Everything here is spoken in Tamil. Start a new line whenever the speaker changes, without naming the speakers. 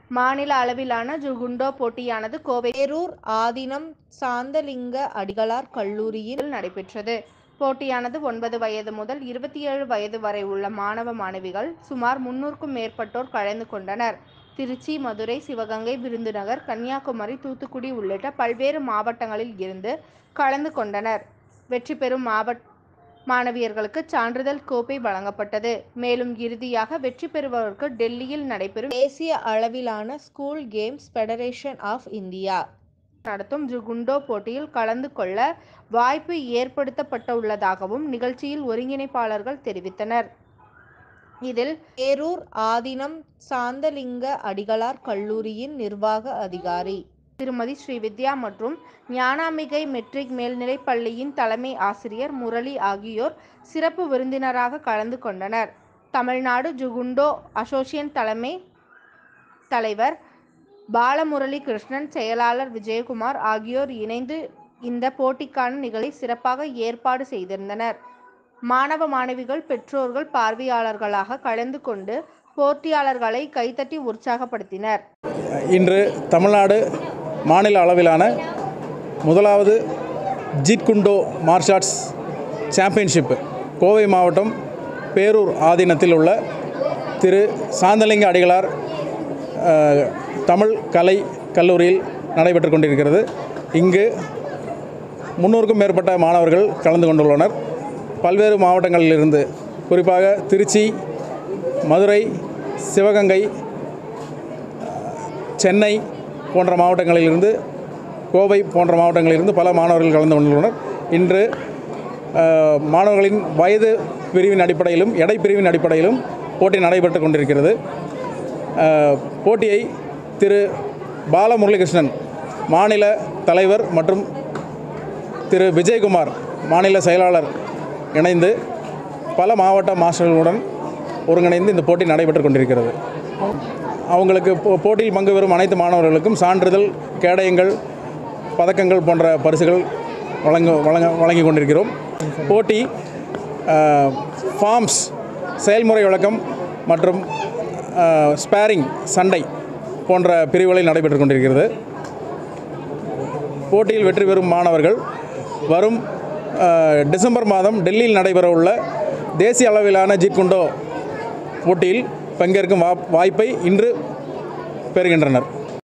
மாநில அளவிலான ஜுகுண்டோ போட்டியானது கோவை
பேரூர் ஆதீனம் சாந்தலிங்க அடிகளார் கல்லூரியில்
நடைபெற்றது போட்டியானது ஒன்பது வயது முதல் இருபத்தி ஏழு வயது வரை உள்ள மாணவ மாணவிகள் சுமார் முன்னூறுக்கும் மேற்பட்டோர் கலந்து கொண்டனர் திருச்சி மதுரை சிவகங்கை விருதுநகர் கன்னியாகுமரி தூத்துக்குடி உள்ளிட்ட பல்வேறு மாவட்டங்களில் இருந்து கலந்து கொண்டனர் வெற்றி பெறும் மாவட்ட மாணவியர்களுக்கு சான்றிதழ் கோப்பை வழங்கப்பட்டது மேலும் இறுதியாக வெற்றி பெறுபவருக்கு டெல்லியில் நடைபெறும்
தேசிய அளவிலான school games federation of India
நடத்தும் ஜுகுண்டோ போட்டியில் கலந்து கொள்ள வாய்ப்பு ஏற்படுத்தப்பட்டுள்ளதாகவும் நிகழ்ச்சியில் ஒருங்கிணைப்பாளர்கள் தெரிவித்தனர் இதில்
பேரூர் ஆதீனம் சாந்தலிங்க அடிகளார் கல்லூரியின் நிர்வாக அதிகாரி
திருமதி ஸ்ரீவித்யா மற்றும் ஞானாம்பிகை மெட்ரிக் மேல்நிலைப் பள்ளியின் தலைமை ஆசிரியர் முரளி ஆகியோர் சிறப்பு விருந்தினராக கலந்து கொண்டனர் தமிழ்நாடு ஜுகுண்டோ அசோசியேஷன் தலைமை தலைவர் பாலமுரளி கிருஷ்ணன் செயலாளர் விஜயகுமார் ஆகியோர் இணைந்து இந்த போட்டிக்கான நிகழ்வை சிறப்பாக ஏற்பாடு செய்திருந்தனர் மாணவ மாணவிகள் பெற்றோர்கள் பார்வையாளர்களாக கலந்து கொண்டு போட்டியாளர்களை கைத்தட்டி உற்சாகப்படுத்தினர்
இன்று தமிழ்நாடு மாநில அளவிலான முதலாவது Jeet Kune Do martial arts championship Kovai மாவட்டம் பேரூர் ஆதீனத்தில் உள்ள திரு சாந்தலிங்க அடிகளார் அஹ், தமிழ் கலை கல்லூரியில் நடைபெற்று கொண்டிருக்கிறது இங்கு முன்னூறுக்கும் மேற்பட்ட மாணவர்கள் கலந்து கொண்டுள்ளனர் பல்வேறு மாவட்டங்களிலிருந்து குறிப்பாக திருச்சி மதுரை சிவகங்கை சென்னை போன்ற மாவட்டங்களிலிருந்து கோவை போன்ற மாவட்டங்களிலிருந்து பல மாணவர்கள் கலந்து கொண்டுள்ளனர் இன்று அஹ், மாணவர்களின் வயது பிரிவின் அடிப்படையிலும் எடை பிரிவின் அடிப்படையிலும் போட்டி நடைபெற்று கொண்டிருக்கிறது அஹ், போட்டியை திரு பாலமுரளிகிருஷ்ணன் மாநில தலைவர் மற்றும் திரு விஜயகுமார் மாநில செயலாளர் இணைந்து பல மாவட்ட மாஸ்டர்களுடன் ஒருங்கிணைந்து இந்த போட்டி நடைபெற்று கொண்டிருக்கிறது அவங்களுக்கு போ போட்டியில் பங்கு பெறும் அனைத்து மாணவர்களுக்கும் சான்றிதழ் கேடயங்கள் பதக்கங்கள் போன்ற பரிசுகள் வழங்க வழங்க வழங்கி கொண்டிருக்கிறோம் போட்டி ஃபார்ம்ஸ் செயல்முறை விளக்கம் மற்றும் ஸ்பேரிங் சண்டை போன்ற பிரிவுகளில் நடைபெற்று கொண்டிருக்கிறது போட்டியில் வெற்றி பெறும் மாணவர்கள் வரும் அஹ், டிசம்பர் மாதம் டெல்லியில் நடைபெறவுள்ள தேசிய அளவிலான ஜீட்குண்டோ போட்டியில் பங்கேற்கும் வா வாய்ப்பை இன்று பெறுகின்றனர்